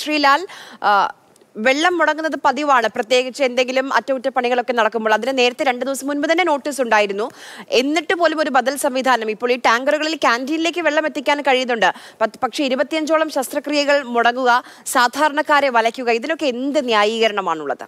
ശ്രീലാൽ ആ, വെള്ളം മുടങ്ങുന്നത് പതിവാണ് പ്രത്യേകിച്ച് എന്തെങ്കിലും അറ്റകുറ്റപ്പണികളൊക്കെ നടക്കുമ്പോൾ അതിന് നേരത്തെ രണ്ട് ദിവസം മുൻപ് തന്നെ നോട്ടീസ് ഉണ്ടായിരുന്നു എന്നിട്ട് പോലും ഒരു ബദൽ സംവിധാനം ഇപ്പോൾ ഈ ടാങ്കറുകളിൽ ക്യാൻറ്റീനിലേക്ക് വെള്ളം എത്തിക്കാൻ കഴിയുന്നുണ്ട് പത്ത് പക്ഷേ ഇരുപത്തിയഞ്ചോളം ശസ്ത്രക്രിയകൾ മുടങ്ങുക സാധാരണക്കാരെ വലയ്ക്കുക ഇതിനൊക്കെ എന്ത് ന്യായീകരണമാണുള്ളത്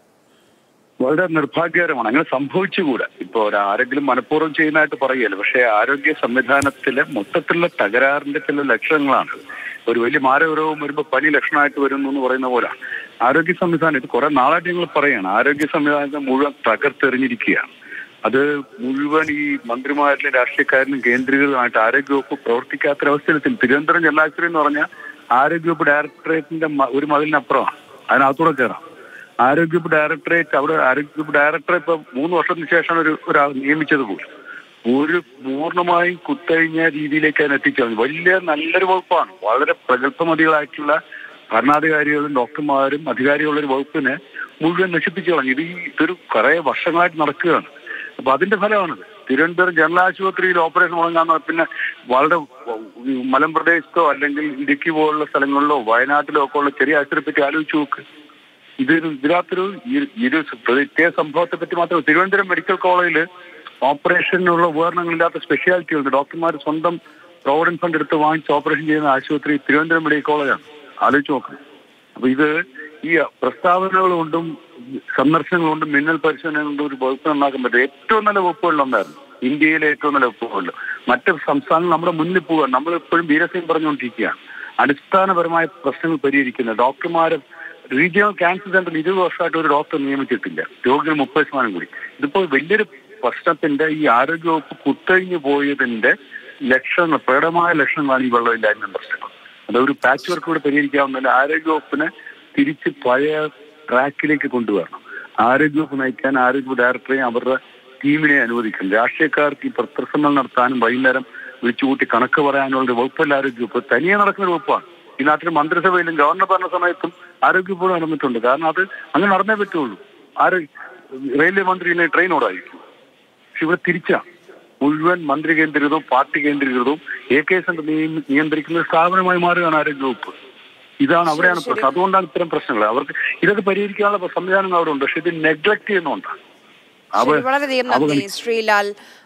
വളരെ നിർഭാഗ്യകരമാണ് അങ്ങനെ സംഭവിച്ചുകൂടാ ഇപ്പൊ ഒരു ആരെങ്കിലും മനഃപൂർവ്വം ചെയ്യുന്നതായിട്ട് പറയുകയല്ല പക്ഷേ ആരോഗ്യ സംവിധാനത്തിലെ മൊത്തത്തിലുള്ള തകരാറിന്റെ ചില ലക്ഷണങ്ങളാണ് ഒരു വലിയ മാരകരോഗം വരുമ്പോൾ പനി ലക്ഷണമായിട്ട് വരുന്നു എന്ന് പറയുന്ന പോലെ ആരോഗ്യ സംവിധാനം ഇത് കുറെ നാളായിട്ട് ഞങ്ങൾ പറയാണ് ആരോഗ്യ സംവിധാനത്തെ മുഴുവൻ തകർത്തെറിഞ്ഞിരിക്കുകയാണ് അത് മുഴുവൻ ഈ മന്ത്രിമാരിലും രാഷ്ട്രീയക്കാരിലും കേന്ദ്രീകൃതമായിട്ട് ആരോഗ്യവകുപ്പ് പ്രവർത്തിക്കാത്തൊരവസ്ഥയിൽ തിരുവനന്തപുരം ജില്ലാ ആശുപത്രി എന്ന് പറഞ്ഞാൽ ആരോഗ്യവകുപ്പ് ഡയറക്ടറേറ്റിന്റെ മ- ഒരു മതിലിനപ്പുറമാണ് അതിനകത്തൂടെ കയറാം ആരോഗ്യവകുപ്പ് ഡയറക്ടറേറ്റ് അവിടെ ആരോഗ്യവകുപ്പ് ഡയറക്ടറെ ഇപ്പൊ മൂന്ന് വർഷത്തിന് ശേഷമാണ് ഒരു ഒരാൾ നിയമിച്ചത് പോലും ഒരു പൂർണ്ണമായും കുത്തഴിഞ്ഞ രീതിയിലേക്ക് അതിനെ എത്തിച്ചത് വലിയ നല്ലൊരു വകുപ്പാണ് വളരെ പ്രഗത്ഭമതികളായിട്ടുള്ള ഭരണാധികാരികളും ഡോക്ടർമാരും അധികാരികളുള്ള ഒരു വകുപ്പിനെ മുഴുവൻ നശിപ്പിച്ചു കളഞ്ഞു ഇത് ഈ ഇതൊരു കുറെ വർഷങ്ങളായിട്ട് നടക്കുകയാണ് അപ്പൊ അതിന്റെ ഫലമാണിത് തിരുവനന്തപുരം ജനറൽ ആശുപത്രിയിൽ ഓപ്പറേഷൻ മുടങ്ങാന്ന് പിന്നെ വളരെ മലമ്പ്രദേശത്തോ അല്ലെങ്കിൽ ഇടുക്കി പോലുള്ള സ്ഥലങ്ങളിലോ വയനാട്ടിലോ ഒക്കെ ഉള്ള ചെറിയ ആശുപത്രിയെ പറ്റി ആലോചിച്ച് നോക്ക് ഇതൊരു ഇതിനകത്തൊരു ഈ- ഈ ഒരു പ്രത്യേക സംഭവത്തെ പറ്റി മാത്രമേ തിരുവനന്തപുരം മെഡിക്കൽ കോളേജിൽ ഓപ്പറേഷനുള്ള ഉപകരണങ്ങളില്ലാത്ത സ്പെഷ്യാലിറ്റികളുണ്ട് ഡോക്ടർമാർ സ്വന്തം പ്രോവിഡന്റ് ഫണ്ട് എടുത്ത് വാങ്ങിച്ച് ഓപ്പറേഷൻ ചെയ്യുന്ന ആശുപത്രി തിരുവനന്തപുരം മെഡിക്കൽ കോളേജാണ് ആലോചിച്ച് നോക്കണം അപ്പൊ ഇത് ഈ പ്രസ്താവനകൾ കൊണ്ടും സന്ദർശനങ്ങൾ കൊണ്ടും മിന്നൽ പരിശോധന കൊണ്ടും ഒരു വകുപ്പ് നന്നാക്കാൻ പറ്റും ഏറ്റവും നല്ല വകുപ്പുകളിലൊന്നായിരുന്നു ഇന്ത്യയിലെ ഏറ്റവും നല്ല വകുപ്പുകളിൽ മറ്റ് സംസ്ഥാനങ്ങൾ നമ്മുടെ മുന്നിൽ പോവുകയാണ് നമ്മൾ എപ്പോഴും വീരസ്യം പറഞ്ഞുകൊണ്ടിരിക്കുകയാണ് അടിസ്ഥാനപരമായ പ്രശ്നങ്ങൾ പരിഹരിക്കുന്ന ഡോക്ടർമാരും റീജിയണൽ ക്യാൻസർ സെന്ററിൽ ഇരുപത് വർഷമായിട്ട് ഒരു ഡോക്ടർ നിയമിച്ചിട്ടില്ല രോഗികൾ മുപ്പത് ശതമാനം കൂടി ഇതിപ്പോൾ വലിയൊരു പ്രശ്നത്തിന്റെ ഈ ആരോഗ്യവകുപ്പ് കുത്തഴിഞ്ഞു പോയതിന്റെ ലക്ഷണങ്ങൾ പ്രകടമായ ലക്ഷണങ്ങളാണ് ഈ വെള്ളമില്ലായ്മ പ്രശ്നങ്ങൾ അതൊരു പാച്ച് വർക്ക് കൂടെ പരിഹരിക്കാവുന്നതിൽ ആരോഗ്യവകുപ്പിനെ തിരിച്ച് പഴയ ട്രാക്കിലേക്ക് കൊണ്ടുവരണം ആരോഗ്യവകുപ്പ് നയിക്കാൻ ആരോഗ്യ ഡയറക്ടറെയും അവരുടെ ടീമിനെ അനുവദിക്കണം രാഷ്ട്രീയക്കാർക്ക് ഈ പത്രസമ്മേളനം നടത്താനും വൈകുന്നേരം വിളിച്ചുകൂട്ടി കണക്ക് പറയാനുള്ള ഒരു വകുപ്പല്ല ആരോഗ്യവകുപ്പ് തനിയെ നടക്കുന്ന ഒരു വകുപ്പാണ് ഈ നാട്ടിൽ മന്ത്രിസഭയിലും ഗവർണർ ഭരണ സമയത്തും ആരോഗ്യവകുപ്പ് നടന്നിട്ടുണ്ട് കാരണം അത് അങ്ങനെ നടന്നേ പറ്റുള്ളൂ ആരോഗ്യ റെയിൽവേ മന്ത്രിനെ ട്രെയിൻ ഓടായിരിക്കും പക്ഷെ ഇവിടെ തിരിച്ചാ മുഴുവൻ മന്ത്രി കേന്ദ്രീകൃതവും പാർട്ടി കേന്ദ്രീകൃതവും എ കെ സെന്റർ നിയന്ത്രിക്കുന്ന ഒരു സ്ഥാപനമായി മാറുകയാണ് ആരോഗ്യവകുപ്പ് ഇതാണ് അവിടെയാണ് പ്രശ്നം അതുകൊണ്ടാണ് ഇത്തരം പ്രശ്നങ്ങൾ അവർക്ക് ഇതൊക്കെ പരിഹരിക്കാനുള്ള സംവിധാനങ്ങൾ അവിടെ ഉണ്ട് പക്ഷെ ഇത് നെഗ്ലക്ട് ചെയ്യുന്നുണ്ടാണ് ശരി, വളരെയധികം നന്ദി ശ്രീലാൽ